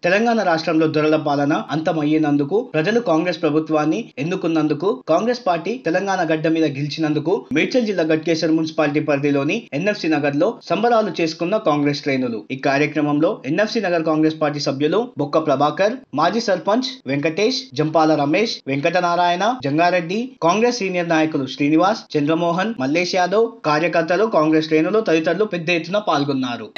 తెలంగాణ రాష్ట్రంలో దొరల పాలన అంతమయ్యేనందుకు ప్రజలు కాంగ్రెస్ ప్రభుత్వాన్ని ఎన్నుకున్నందుకు కాంగ్రెస్ పార్టీ తెలంగాణ గడ్డ మీద గెలిచినందుకు మేడ్చల్ జిల్లా గట్కేశ్వర్ మున్సిపాలిటీ పరిధిలోని ఎన్ఎఫ్సి నగర్ లో సంబరాలు చేసుకున్న కాంగ్రెస్ శ్రేణులు ఈ కార్యక్రమంలో ఎన్ఎఫ్సి నగర్ కాంగ్రెస్ పార్టీ సభ్యులు బొక్క ప్రభాకర్ మాజీ సర్పంచ్ వెంకటేష్ జంపాల రమేష్ వెంకటనారాయణ జంగారెడ్డి కాంగ్రెస్ సీనియర్ నాయకులు శ్రీనివాస్ చంద్రమోహన్ మల్లేష్ యాదవ్ కార్యకర్తలు కాంగ్రెస్ శ్రేణులు తదితరులు పెద్ద ఎత్తున పాల్గొన్నారు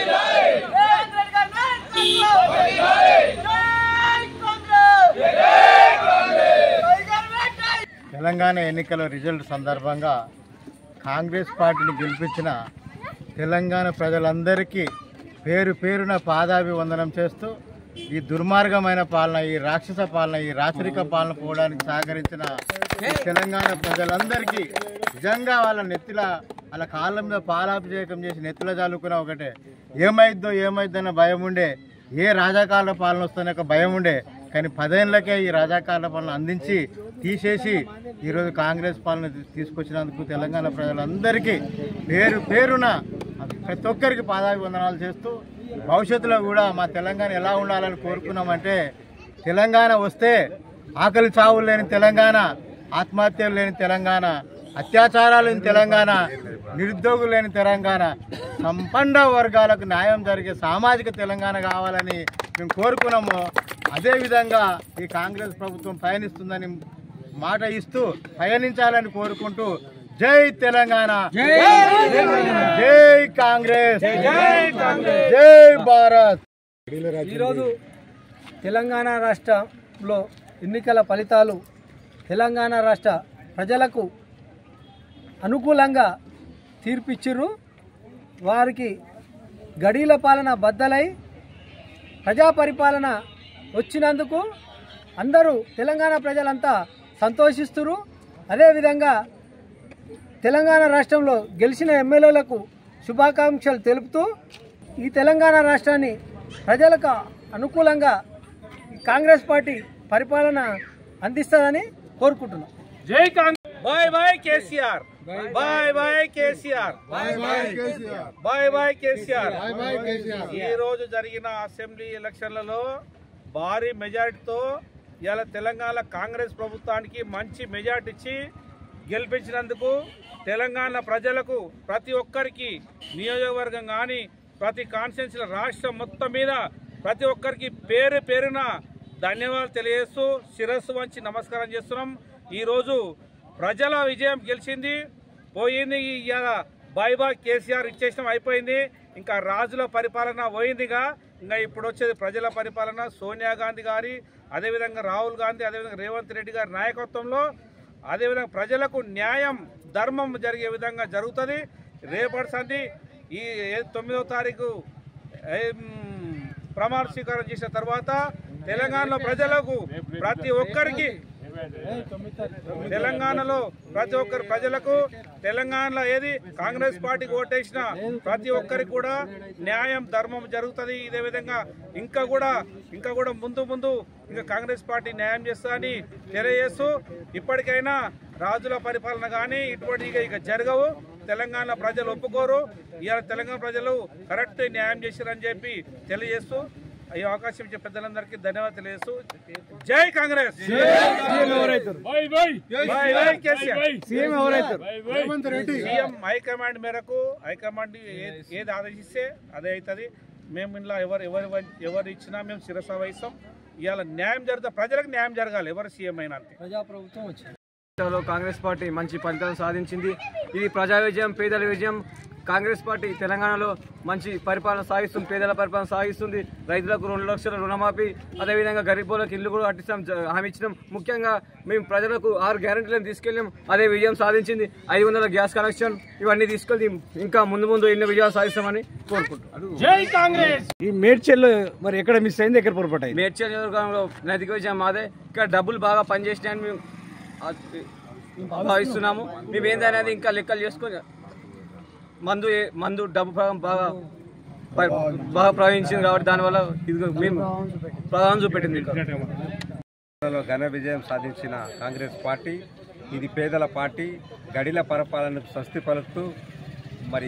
తెలంగాణ ఎన్నికల రిజల్ట్ సందర్భంగా కాంగ్రెస్ పార్టీని గెలిపించిన తెలంగాణ ప్రజలందరికీ పేరు పేరున పాదాభివందనం చేస్తూ ఈ దుర్మార్గమైన పాలన ఈ రాక్షస పాలన ఈ రాచరిక పాలన పోవడానికి సహకరించిన ఈ తెలంగాణ ప్రజలందరికీ నిజంగా వాళ్ళ నెత్తిల వాళ్ళ కాళ్ళ మీద పాలాభిషేకం చేసి నెత్తిల చల్లుకున్న ఒకటే ఏమైద్దో ఏమైద్దన్న భయం ఉండే ఏ రాజాకాల పాలన వస్తున్న ఒక భయం ఉండే కానీ పదేళ్లకే ఈ రాజాకాల పాలన అందించి తీసేసి ఈరోజు కాంగ్రెస్ పాలన తీసుకొచ్చినందుకు తెలంగాణ ప్రజలందరికీ పేరు పేరున ప్రతి ఒక్కరికి పాదాభివందనాలు చేస్తూ భవిష్యత్తులో కూడా మా తెలంగాణ ఎలా ఉండాలని కోరుకున్నామంటే తెలంగాణ వస్తే ఆకలి చావులు లేని తెలంగాణ ఆత్మహత్యలు లేని తెలంగాణ అత్యాచారాలు లేని తెలంగాణ నిరుద్యోగులు లేని తెలంగాణ సంపన్న వర్గాలకు న్యాయం జరిగే సామాజిక తెలంగాణ కావాలని మేము కోరుకున్నాము అదేవిధంగా ఈ కాంగ్రెస్ ప్రభుత్వం పయనిస్తుందని మాట ఇస్తూ పయనించాలని కోరుకుంటూ జై తెలంగాణ జై కాంగ్రెస్ జై భారత్ ఈరోజు తెలంగాణ రాష్ట్రంలో ఎన్నికల ఫలితాలు తెలంగాణ రాష్ట్ర ప్రజలకు అనుకూలంగా తీర్పిచ్చిర్రు వారికి గడీల పాలన బద్దలై ప్రజా పరిపాలన వచ్చినందుకు అందరూ తెలంగాణ ప్రజలంతా సంతోషిస్తున్నారు అదేవిధంగా తెలంగాణ రాష్ట్రంలో గెలిచిన ఎమ్మెల్యేలకు శుభాకాంక్షలు తెలుపుతూ ఈ తెలంగాణ రాష్ట్రాన్ని ప్రజలకు అనుకూలంగా కాంగ్రెస్ పార్టీ పరిపాలన అందిస్తుందని కోరుకుంటున్నాం జై Congress bye bye KCR bye bye KCR bye bye KCR ఈ రోజు జరిగిన అసెంబ్లీ ఎలక్షన్లలో భారీ మెజారిటీతో ఇవాళ తెలంగాణ కాంగ్రెస్ ప్రభుత్వానికి మంచి మెజార్టీ ఇచ్చి గెలిపించినందుకు తెలంగాణ ప్రజలకు ప్రతి ఒక్కరికి నియోజకవర్గం కానీ ప్రతి కాన్స్టిట్యున్సీల రాష్ట్రం మొత్తం మీద ప్రతి ఒక్కరికి పేరు పేరున ధన్యవాదాలు తెలియజేస్తూ శిరస్సు వంచి నమస్కారం చేస్తున్నాం ఈరోజు ప్రజల విజయం గెలిచింది పోయింది ఇవాళ బాయ్ బాయ్ కేసీఆర్ ఇచ్చేసిన అయిపోయింది ఇంకా రాజుల పరిపాలన పోయిందిగా ఇంకా ఇప్పుడు వచ్చేది ప్రజల పరిపాలన సోనియా గాంధీ గారి అదేవిధంగా రాహుల్ గాంధీ అదేవిధంగా రేవంత్ రెడ్డి గారి నాయకత్వంలో అదేవిధంగా ప్రజలకు న్యాయం ధర్మం జరిగే విధంగా జరుగుతుంది రేపటి సంధి ఈ ఏ- తొమ్మిదో తారీఖు ఏం, ప్రమాణ స్వీకారం చేసిన తర్వాత తెలంగాణలో ప్రజలకు ప్రతి ఒక్కరికి తెలంగాణలో ప్రతి ఒక్కరి ప్రజలకు తెలంగాణలో ఏది కాంగ్రెస్ పార్టీకి ఓటేసిన ప్రతి ఒక్కరికి కూడా న్యాయం ధర్మం జరుగుతుంది ఇదే విధంగా ఇంకా కూడా ఇంకా కూడా ముందు ముందు ఇంకా కాంగ్రెస్ పార్టీ న్యాయం చేస్తుందని తెలియజేస్తూ ఇప్పటికైనా రాజుల పరిపాలన కానీ ఇటువంటి ఇక ఇక జరగవు తెలంగాణ ప్రజలు ఒప్పుకోరు ఇవాళ తెలంగాణ ప్రజలు కరెక్ట్ న్యాయం చేశారని చెప్పి తెలియజేస్తూ ఈ అవకాశం ఇచ్చే పెద్దలందరికీ ధన్యవాదాలు తెలియజేస్తూ జై Congress bye bye KCR CM high command మేరకు హైకమాండ్ ఏ- ఏది ఆదేశిస్తే అదే అవుతుంది మేము ఇంట్లో ఎవరు ఎవరు ఎవరు ఇచ్చినా మేము శిరస వహిస్తాం ఇవాళ న్యాయం జరుగుతుంది ప్రజలకు న్యాయం జరగాలి ఎవరు సీఎం అయినా అంతే ప్రజాప్రభుత్వం వచ్చింది లో కాంగ్రెస్ పార్టీ మంచి ఫలితాలు సాధించింది ఇది ప్రజా విజయం పేదల విజయం కాంగ్రెస్ పార్టీ తెలంగాణలో మంచి పరిపాలన సాగిస్తుంది పేదల పరిపాలన సాగిస్తుంది రైతులకు రెండు లక్షల రుణమాఫీ అదేవిధంగా గరీబులకు ఇల్లు కూడా కట్టిస్తాం జ- హామీ ఇచ్చినాం ముఖ్యంగా మేము ప్రజలకు ఆరు గ్యారెంటీలను తీసుకెళ్ళాం అదే విజయం సాధించింది ఐదు వందల గ్యాస్ కనెక్షన్ ఇవన్నీ తీసుకెళ్ళి ఇంకా ముందు ముందు ఎన్నో విజయాలు సాధిస్తామని కోరుకుంటున్నాం ఈ మేడ్చల్ మరి ఎక్కడ మిస్ అయింది ఎక్కడ పొరపాటు అయింది మేడ్చల్ నియోజకవర్గంలో నైతిక విజయం మాదే ఇక్కడ డబ్బులు బాగా పనిచేసినాయని మేము ఆ- భావిస్తున్నాము మేము ఏందనేది ఇంకా లెక్కలు చేసుకొని మందు ఏ- మందు డబ్బు భాగం బాగా ప- బాగా ప్రవహించింది కాబట్టి దానివల్ల ఇది మేము ప్రభావం చూపెట్టింది లో ఘన విజయం సాధించిన కాంగ్రెస్ పార్టీ ఇది పేదల పార్టీ గడిల పరిపాలనకు స్వస్తి పలుకుతూ మరి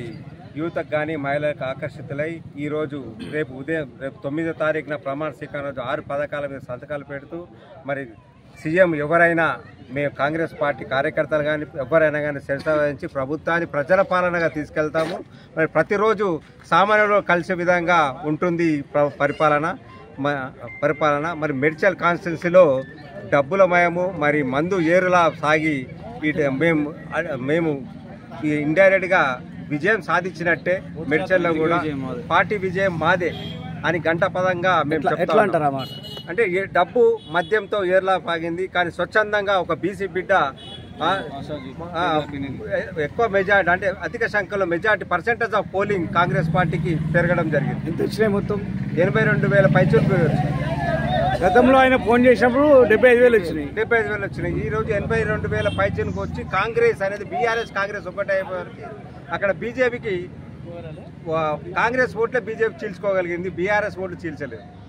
యువతకు కానీ మహిళలకు ఆకర్షితులై ఈరోజు రేపు ఉదయం రేపు తొమ్మిదో తారీఖున ప్రమాణ స్వీకారం రోజు ఆరు పథకాల మీద సంతకాలు పెడుతూ మరి సీఎం ఎవరైనా మేము కాంగ్రెస్ పార్టీ కార్యకర్తలు కానీ ఎవరైనా కానీ శ్రద్ధ వహించి ప్రభుత్వాన్ని ప్రజల పాలనగా తీసుకెళ్తాము మరి ప్రతిరోజు సామాన్యులు కలిసే విధంగా ఉంటుంది ఈ ప్ర- పరిపాలన మ- పరిపాలన మరి మెడిచల్ కాన్స్టిట్యున్సీలో డబ్బుల మయము మరి మందు ఏరులా సాగి వీటి మేము మేము ఈ ఇండైరెక్ట్గా విజయం సాధించినట్టే మెడ్చల్లో కూడా పార్టీ విజయం మాదే అని గంట పదంగా మేము చెప్తా ఎట్లా ఉన్నాం. అంటారు ఆ మాట అంటే ఏ- డబ్బు మద్యంతో ఏర్లా పాగింది కానీ స్వచ్ఛందంగా ఒక బీసీ బిడ్డ ఆ, ఆ, ఎక్కువ మెజార్టీ అంటే అధిక సంఖ్యలో majority percentage of polling Congress పార్టీకి పెరగడం జరిగింది ఎంత వచ్చినాయి మొత్తం ఎనభై రెండు వేల పైచులు గతంలో ఆయన ఫోన్ చేసినప్పుడు డెబ్బై ఐదు వేలు వచ్చినాయి డెబ్బై ఐదు వేలు వచ్చినాయి ఈ రోజు ఎనభై రెండు వేల పైచులకు వచ్చి కాంగ్రెస్ అనేది బీఆర్ఎస్ కాంగ్రెస్ ఒకటే అయిపోయేసరికి అక్కడ బీజేపీకి కాంగ్రెస్ ఓట్లే బీజేపీ చీల్చుకోగలిగింది బీఆర్ఎస్ ఓట్లు చీల్చలేదు